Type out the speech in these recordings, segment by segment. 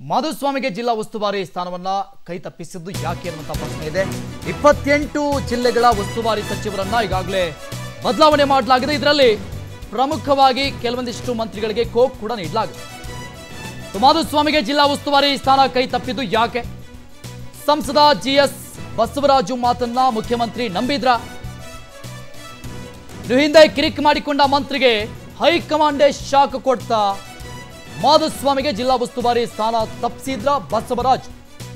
ಮಾಧುಸ್ವಾಮಿಗೆ ಜಿಲ್ಲಾ ಉಸ್ತುವಾರಿ ಸ್ಥಾನವನ್ನ ಕೈ ತಪ್ಪಿಸಿದ್ದು ಯಾಕೆ ಅನ್ನುವಂಥ ಪ್ರಶ್ನೆ ಇದೆ ಇಪ್ಪತ್ತೆಂಟು ಜಿಲ್ಲೆಗಳ ಉಸ್ತುವಾರಿ ಸಚಿವರನ್ನ ಈಗಾಗಲೇ ಬದಲಾವಣೆ ಮಾಡಲಾಗಿದೆ ಇದರಲ್ಲಿ ಪ್ರಮುಖವಾಗಿ ಕೆಲವೊಂದಿಷ್ಟು ಮಂತ್ರಿಗಳಿಗೆ ಕೋಕ್ ಕೂಡ ನೀಡಲಾಗಿದೆ ಸೊ ಮಾಧುಸ್ವಾಮಿಗೆ ಜಿಲ್ಲಾ ಉಸ್ತುವಾರಿ ಸ್ಥಾನ ಕೈ ತಪ್ಪಿದ್ದು ಯಾಕೆ ಸಂಸದ ಜಿಎಸ್ ಬಸವರಾಜು ಮಾತನ್ನ ಮುಖ್ಯಮಂತ್ರಿ ನಂಬಿದ್ರ ಇನ್ನು ಹಿಂದೆ ಕಿರಿಕ್ ಮಾಡಿಕೊಂಡ ಮಂತ್ರಿಗೆ ಹೈಕಮಾಂಡೇ ಶಾಕ್ ಕೊಡ್ತಾ ಮಾಧುಸ್ವಾಮಿಗೆ ಜಿಲ್ಲಾ ಉಸ್ತುವಾರಿ ಸ್ಥಾನ ತಪ್ಪಿಸಿದ್ರ ಬಸವರಾಜ್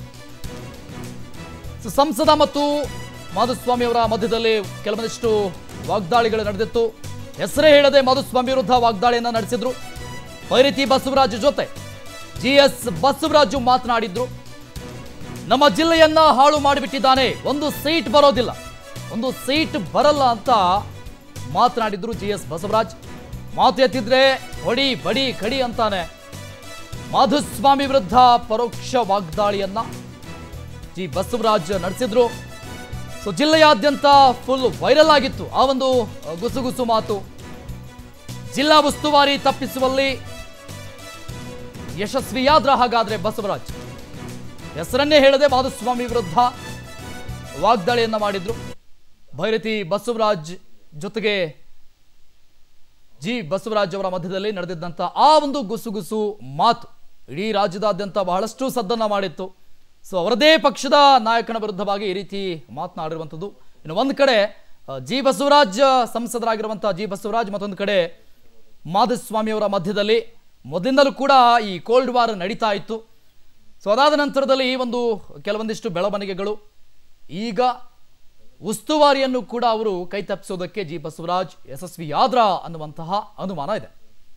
ಸೊ ಸಂಸದ ಮತ್ತು ಮಾಧುಸ್ವಾಮಿ ಅವರ ಮಧ್ಯದಲ್ಲಿ ಕೆಲವೊಂದಿಷ್ಟು ವಾಗ್ದಾಳಿಗಳು ನಡೆದಿತ್ತು ಹೆಸರೇ ಹೇಳದೆ ಮಾಧುಸ್ವಾಮಿ ವಿರುದ್ಧ ವಾಗ್ದಾಳಿಯನ್ನ ನಡೆಸಿದ್ರು ಪೈರಿತಿ ಬಸವರಾಜ್ ಜೊತೆ ಜಿ ಎಸ್ ಬಸವರಾಜು ಮಾತನಾಡಿದ್ರು ನಮ್ಮ ಜಿಲ್ಲೆಯನ್ನ ಹಾಳು ಮಾಡಿಬಿಟ್ಟಿದ್ದಾನೆ ಒಂದು ಸೀಟ್ ಬರೋದಿಲ್ಲ ಒಂದು ಸೀಟ್ ಬರಲ್ಲ ಅಂತ ಮಾತನಾಡಿದ್ರು ಜಿ ಎಸ್ ಬಸವರಾಜ್ ಮಾತು ಎತ್ತಿದ್ರೆ ಹೊಡಿ ಬಡಿ ಕಡಿ ಅಂತಾನೆ ಮಾಧುಸ್ವಾಮಿ ವಿರುದ್ಧ ಪರೋಕ್ಷ ವಾಗ್ದಾಳಿಯನ್ನ ಜಿ ಬಸವರಾಜ್ ನಡೆಸಿದ್ರು ಸೊ ಜಿಲ್ಲೆಯಾದ್ಯಂತ ಫುಲ್ ವೈರಲ್ ಆಗಿತ್ತು ಆ ಒಂದು ಅಹ್, ಗುಸುಗುಸು ಮಾತು ಜಿಲ್ಲಾ ಉಸ್ತುವಾರಿ ತಪ್ಪಿಸುವಲ್ಲಿ ಯಶಸ್ವಿಯಾದ್ರ ಹಾಗಾದ್ರೆ ಬಸವರಾಜ್ ಹೆಸರನ್ನೇ ಹೇಳದೆ ಮಾಧುಸ್ವಾಮಿ ವಿರುದ್ಧ ವಾಗ್ದಾಳಿಯನ್ನ ಮಾಡಿದ್ರು ಭೈರತಿ ಬಸವರಾಜ್ ಜೊತೆಗೆ ಜಿ ಬಸವರಾಜ್ ಅವರ ಮಧ್ಯದಲ್ಲಿ ನಡೆದಿದ್ದಂಥ ಆ ಒಂದು ಗುಸುಗುಸು ಮಾತು ಇಡೀ ರಾಜ್ಯದಾದ್ಯಂತ ಬಹಳಷ್ಟು ಸದ್ದನ್ನ ಮಾಡಿತ್ತು ಸೊ ಅವರದೇ ಪಕ್ಷದ ನಾಯಕನ ವಿರುದ್ಧವಾಗಿ ಈ ರೀತಿ ಮಾತನಾಡಿರುವಂಥದ್ದು ಇನ್ನು ಒಂದು ಕಡೆ ಆ, ಜಿ ಬಸವರಾಜ್ ಸಂಸದರಾಗಿರುವಂಥ ಜಿ ಬಸವರಾಜ್ ಮತ್ತೊಂದು ಕಡೆ ಮಾಧುಸ್ವಾಮಿ ಅವರ ಮಧ್ಯದಲ್ಲಿ ಮೊದಲಿಂದಲೂ ಕೂಡ ಈ ಕೋಲ್ಡ್ ವಾರ್ ನಡೀತಾ ಇತ್ತು ಸೊ ಅದಾದ ನಂತರದಲ್ಲಿ ಈ ಒಂದು ಕೆಲವೊಂದಿಷ್ಟು ಬೆಳವಣಿಗೆಗಳು ಈಗ ಉಸ್ತುವಾರಿಯನ್ನು ಕೂಡ ಅವರು ಕೈ ತಪ್ಪಿಸೋದಕ್ಕೆ ಜಿ ಬಸವರಾಜ್ ಯಶಸ್ವಿಯಾದ್ರ ಅನ್ನುವಂತಹ ಅನುಮಾನ ಇದೆ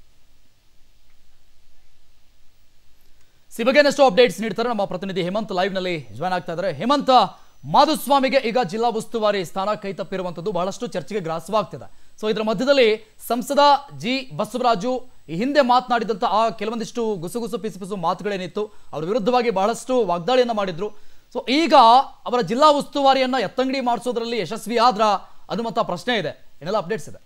ಸಿ ಬಗ್ಗೆ ಇನ್ನಷ್ಟು ಅಪ್ಡೇಟ್ಸ್ ನೀಡ್ತಾರೆ ನಮ್ಮ ಪ್ರತಿನಿಧಿ ಹೇಮಂತ್ ಲೈವ್ ನಲ್ಲಿ ಜಾಯ್ನ್ ಆಗ್ತಾ ಇದ್ದಾರೆ ಹೇಮಂತ್ ಮಾಧುಸ್ವಾಮಿಗೆ ಈಗ ಜಿಲ್ಲಾ ಉಸ್ತುವಾರಿ ಸ್ಥಾನ ಕೈ ತಪ್ಪಿರುವಂತದ್ದು ಬಹಳಷ್ಟು ಚರ್ಚೆಗೆ ಗ್ರಾಸವಾಗ್ತಿದೆ ಸೊ ಇದರ ಮಧ್ಯದಲ್ಲಿ ಸಂಸದ ಜಿ ಬಸವರಾಜು ಈ ಹಿಂದೆ ಮಾತನಾಡಿದಂತ ಆ ಕೆಲವೊಂದಿಷ್ಟು ಗುಸುಗುಸು ಪಿಸು ಪಿಸು ಮಾತುಗಳೇನಿತ್ತು ಅವರ ವಿರುದ್ಧವಾಗಿ ಬಹಳಷ್ಟು ವಾಗ್ದಾಳಿಯನ್ನ ಮಾಡಿದ್ರು ಸೊ ಈಗ ಅವರ ಜಿಲ್ಲಾ ಉಸ್ತುವಾರಿಯನ್ನ ಎತ್ತಂಗಡಿ ಮಾಡಿಸೋದ್ರಲ್ಲಿ ಯಶಸ್ವಿ ಆದ್ರ ಅನ್ನುವಂಥ ಪ್ರಶ್ನೆ ಇದೆ ಏನೆಲ್ಲ ಅಪ್ಡೇಟ್ಸ್ ಇದೆ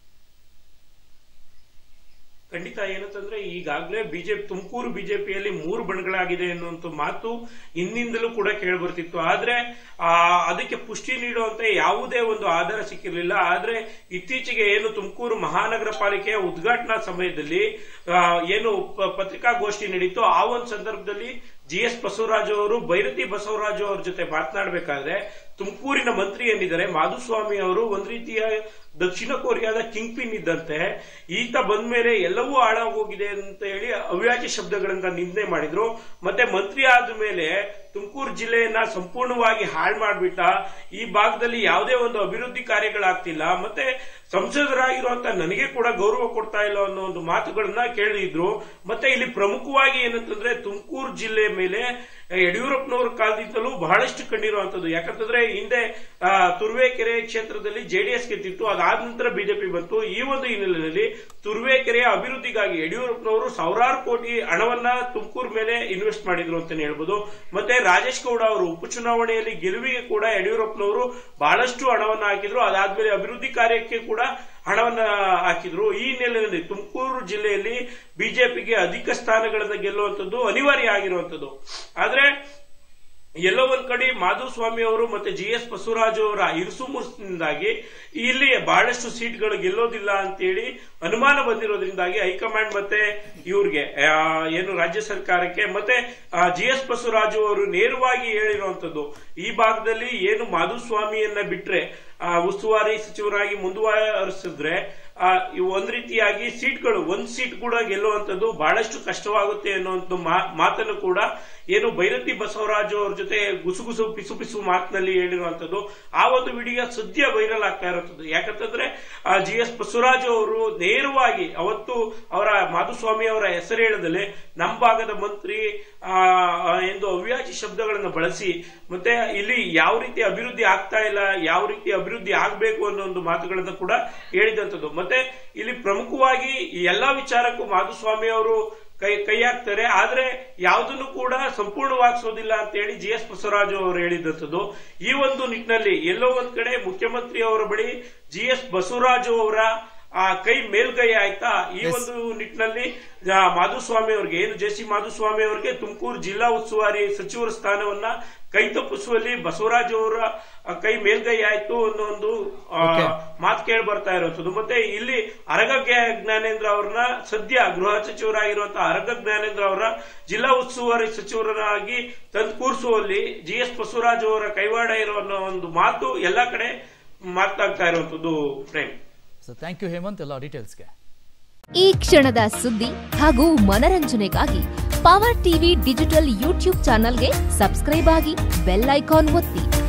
ಖಂಡಿತ ಏನಂತಂದ್ರೆ ಈಗಾಗಲೇ ಬಿಜೆಪಿ ತುಮಕೂರು ಬಿಜೆಪಿಯಲ್ಲಿ ಮೂರು ಬಣಗಳಾಗಿದೆ ಅನ್ನುವಂಥ ಮಾತು ಹಿಂದಿಂದಲೂ ಕೂಡ ಕೇಳಿಬರ್ತಿತ್ತು ಆದ್ರೆ ಆ ಅದಕ್ಕೆ ಪುಷ್ಟಿ ನೀಡುವಂತ ಯಾವುದೇ ಒಂದು ಆಧಾರ ಸಿಕ್ಕಿರಲಿಲ್ಲ ಆದ್ರೆ ಇತ್ತೀಚೆಗೆ ಏನು ತುಮಕೂರು ಮಹಾನಗರ ಪಾಲಿಕೆಯ ಉದ್ಘಾಟನಾ ಸಮಯದಲ್ಲಿ ಆ, ಏನು ಪ- ಪತ್ರಿಕಾಗೋಷ್ಠಿ ನಡೀತು ಆ ಒಂದು ಸಂದರ್ಭದಲ್ಲಿ ಜಿ ಎಸ್ ಬಸವರಾಜು ಅವರು ಭೈರತಿ ಬಸವರಾಜು ಅವ್ರ ಜೊತೆ ಮಾತನಾಡಬೇಕಾದ್ರೆ ತುಮಕೂರಿನ ಮಂತ್ರಿ ಏನಿದ್ದಾರೆ ಮಾಧುಸ್ವಾಮಿ ಅವರು ಒಂದ್ ರೀತಿಯ ದಕ್ಷಿಣ ಕೊರಿಯಾದ ಕಿಂಗ್ ಪಿನ್ ಇದ್ದಂತೆ ಈತ ಬಂದ ಮೇಲೆ ಎಲ್ಲವೂ ಹಾಳಾಗೋಗಿದೆ ಅಂತ ಹೇಳಿ ಅವ್ಯಾಜ ಶಬ್ದಗಳನ್ನ ನಿಂದನೆ ಮಾಡಿದ್ರು ಮತ್ತೆ ಮಂತ್ರಿ ಆದ ಮೇಲೆ ತುಮಕೂರು ಜಿಲ್ಲೆಯನ್ನ ಸಂಪೂರ್ಣವಾಗಿ ಹಾಳು ಮಾಡಿಬಿಟ್ಟ ಈ ಭಾಗದಲ್ಲಿ ಯಾವುದೇ ಒಂದು ಅಭಿವೃದ್ಧಿ ಕಾರ್ಯಗಳಾಗ್ತಿಲ್ಲ ಮತ್ತೆ ಸಂಸದರಾಗಿರುವಂತ ನನಗೆ ಕೂಡ ಗೌರವ ಕೊಡ್ತಾ ಇಲ್ಲ ಅನ್ನೋ ಒಂದು ಮಾತುಗಳನ್ನ ಕೇಳಿದ್ರು ಮತ್ತೆ ಇಲ್ಲಿ ಪ್ರಮುಖವಾಗಿ ಏನಂತಂದ್ರೆ ತುಮಕೂರು ಜಿಲ್ಲೆ ಮೇಲೆ ಯಡಿಯೂರಪ್ಪನವರ ಕಾಲದಿಂದಲೂ ಬಹಳಷ್ಟು ಕಂಡಿರುವಂತದ್ದು ಯಾಕಂತಂದ್ರೆ ಹಿಂದೆ ಆ, ತುರುವೇಕೆರೆ ಕ್ಷೇತ್ರದಲ್ಲಿ ಜೆಡಿಎಸ್ ಗೆದ್ದಿತ್ತು ಅದಾದ ನಂತರ ಬಿಜೆಪಿ ಬಂತು ಈ ಒಂದು ಹಿನ್ನೆಲೆಯಲ್ಲಿ ತುರುವೇಕೆರೆಯ ಅಭಿವೃದ್ಧಿಗಾಗಿ ಯಡಿಯೂರಪ್ಪನವರು ಸಾವಿರಾರು ಕೋಟಿ ಹಣವನ್ನ ತುಮಕೂರು ಮೇಲೆ ಇನ್ವೆಸ್ಟ್ ಮಾಡಿದ್ರು ಅಂತಾನೆ ಹೇಳ್ಬೋದು ಮತ್ತೆ ರಾಜೇಶ್ ಗೌಡ ಅವರು ಉಪಚುನಾವಣೆಯಲ್ಲಿ ಗೆಲುವಿಗೆ ಕೂಡ ಯಡಿಯೂರಪ್ಪನವರು ಬಹಳಷ್ಟು ಹಣವನ್ನ ಹಾಕಿದ್ರು ಅದಾದ್ಮೇಲೆ ಅಭಿವೃದ್ಧಿ ಕಾರ್ಯಕ್ಕೆ ಕೂಡ ಹಣವನ್ನ ಹಾಕಿದ್ರು ಈ ಹಿನ್ನೆಲೆಯಲ್ಲಿ ತುಮಕೂರು ಜಿಲ್ಲೆಯಲ್ಲಿ ಬಿಜೆಪಿಗೆ ಅಧಿಕ ಸ್ಥಾನಗಳನ್ನ ಗೆಲ್ಲುವಂಥದ್ದು ಅನಿವಾರ್ಯ ಆಗಿರುವಂಥದ್ದು ಆದ್ರೆ ಎಲ್ಲೋ ಒಂದ್ ಕಡೆ ಮಾಧುಸ್ವಾಮಿ ಅವರು ಮತ್ತೆ ಜಿ ಎಸ್ ಬಸವರಾಜು ಅವರ ಇರುಸು ಮುರುಸಿನಿಂದಾಗಿ ಇಲ್ಲಿ ಬಹಳಷ್ಟು ಸೀಟ್ಗಳು ಗೆಲ್ಲೋದಿಲ್ಲ ಅಂತೇಳಿ ಅನುಮಾನ ಬಂದಿರೋದ್ರಿಂದಾಗಿ ಹೈಕಮಾಂಡ್ ಮತ್ತೆ ಇವ್ರಿಗೆ ಆ, ಏನು ರಾಜ್ಯ ಸರ್ಕಾರಕ್ಕೆ ಮತ್ತೆ ಜಿ ಎಸ್ ಬಸವರಾಜು ಅವರು ನೇರವಾಗಿ ಹೇಳಿರುವಂತದ್ದು ಈ ಭಾಗದಲ್ಲಿ ಏನು ಮಾಧುಸ್ವಾಮಿಯನ್ನ ಬಿಟ್ರೆ ಆ, ಉಸ್ತುವಾರಿ ಸಚಿವರಾಗಿ ಮುಂದುವರಿಸಿದ್ರೆ ಆ, ಇವು ಒಂದ್ ರೀತಿಯಾಗಿ ಸೀಟ್ಗಳು ಒಂದ್ ಸೀಟ್ ಕೂಡ ಗೆಲ್ಲುವಂತದ್ದು ಬಹಳಷ್ಟು ಕಷ್ಟವಾಗುತ್ತೆ ಅನ್ನುವಂಥ ಮಾ- ಮಾತನ್ನು ಕೂಡ ಏನು ಭೈರತಿ ಬಸವರಾಜು ಅವ್ರ ಜೊತೆ ಗುಸುಗುಸು ಪಿಸು ಪಿಸು ಮಾತಿನಲ್ಲಿ ಹೇಳಿರುವಂತದ್ದು ಆ ಒಂದು ವಿಡಿಯೋ ಸದ್ಯ ವೈರಲ್ ಆಗ್ತಾ ಇರುವಂತದ್ದು ಯಾಕಂತಂದ್ರೆ ಜಿ ಎಸ್ ಬಸವರಾಜು ಅವರು ನೇರವಾಗಿ ಅವತ್ತು ಅವರ ಮಾಧುಸ್ವಾಮಿ ಅವರ ಹೆಸರು ಹೇಳದಲ್ಲೇ ನಮ್ಮ ಭಾಗದ ಮಂತ್ರಿ ಆ, ಆ, ಎಂದು ಅವ್ಯಾಜಿ ಶಬ್ದಗಳನ್ನು ಬಳಸಿ ಮತ್ತೆ ಇಲ್ಲಿ ಯಾವ ರೀತಿ ಅಭಿವೃದ್ಧಿ ಆಗ್ತಾ ಇಲ್ಲ ಯಾವ ರೀತಿ ಅಭಿವೃದ್ಧಿ ಆಗಬೇಕು ಅನ್ನೋ ಒಂದು ಮಾತುಗಳನ್ನು ಕೂಡ ಹೇಳಿದಂಥದ್ದು ಮತ್ತೆ ಇಲ್ಲಿ ಪ್ರಮುಖವಾಗಿ ಈ ಎಲ್ಲಾ ವಿಚಾರಕ್ಕೂ ಮಾಧುಸ್ವಾಮಿ ಅವರು ಕೈ ಕೈ ಹಾಕ್ತಾರೆ ಆದ್ರೆ ಯಾವುದನ್ನು ಕೂಡ ಸಂಪೂರ್ಣವಾಗಿಸೋದಿಲ್ಲ ಅಂತ ಹೇಳಿ ಜಿ ಎಸ್ ಬಸವರಾಜು ಅವರು ಹೇಳಿದಂಥದ್ದು ಈ ಒಂದು ನಿಟ್ಟಿನಲ್ಲಿ ಎಲ್ಲೋ ಒಂದ್ ಕಡೆ ಮುಖ್ಯಮಂತ್ರಿ ಅವರ ಬಳಿ ಜಿ ಎಸ್ ಬಸವರಾಜು ಅವರ ಆ ಕೈ ಮೇಲ್ಗೈ ಆಯ್ತಾ ಈ ಒಂದು ನಿಟ್ಟಿನಲ್ಲಿ ಆ, ಮಾಧುಸ್ವಾಮಿ ಅವರಿಗೆ ಏನು ಜೆ ಸಿ ಮಾಧುಸ್ವಾಮಿ ಅವರಿಗೆ ತುಮಕೂರು ಜಿಲ್ಲಾ ಉಸ್ತುವಾರಿ ಸಚಿವರ ಸ್ಥಾನವನ್ನ ಕೈ ತಪ್ಪಿಸುವಲ್ಲಿ ಬಸವರಾಜ್ ಅವರ ಆ, ಕೈ ಮೇಲ್ಗೈ ಆಯ್ತು ಅನ್ನೋ ಒಂದು ಆ, Okay. ಮಾತು ಕೇಳಿ ಬರ್ತಾ ಇರುವಂತದ್ದು ಮತ್ತೆ ಇಲ್ಲಿ ಅರಗ ಜ್ಞಾ- ಜ್ಞಾನೇಂದ್ರ ಅವ್ರನ್ನ ಸದ್ಯ ಗೃಹ ಸಚಿವರಾಗಿರುವಂತಹ ಅರಗ ಜ್ಞಾನೇಂದ್ರ ಅವರ ಜಿಲ್ಲಾ ಉಸ್ತುವಾರಿ ಸಚಿವರನ್ನಾಗಿ ತಂದು ಕೂರಿಸುವಲ್ಲಿ ಜಿ ಎಸ್ ಬಸವರಾಜ್ ಅವರ ಕೈವಾಡ ಇರೋ ಅನ್ನೋ ಒಂದು ಮಾತು ಎಲ್ಲಾ ಕಡೆ ಮಾತಾಗ್ತಾ ಇರುವಂತದ್ದು Prem so thank you Hemanth ಎಲ್ಲ ಡೀಟೇಲ್ಸ್ಗೆ ಈ ಕ್ಷಣದ ಸುದ್ದಿ ಹಾಗೂ ಮನರಂಜನೆಗಾಗಿ ಪವರ್ ಟಿವಿ ಡಿಜಿಟಲ್ ಯೂಟ್ಯೂಬ್ ಚಾನಲ್ಗೆ ಸಬ್ಸ್ಕ್ರೈಬ್ ಆಗಿ ಬೆಲ್ ಐಕಾನ್ ಒತ್ತಿ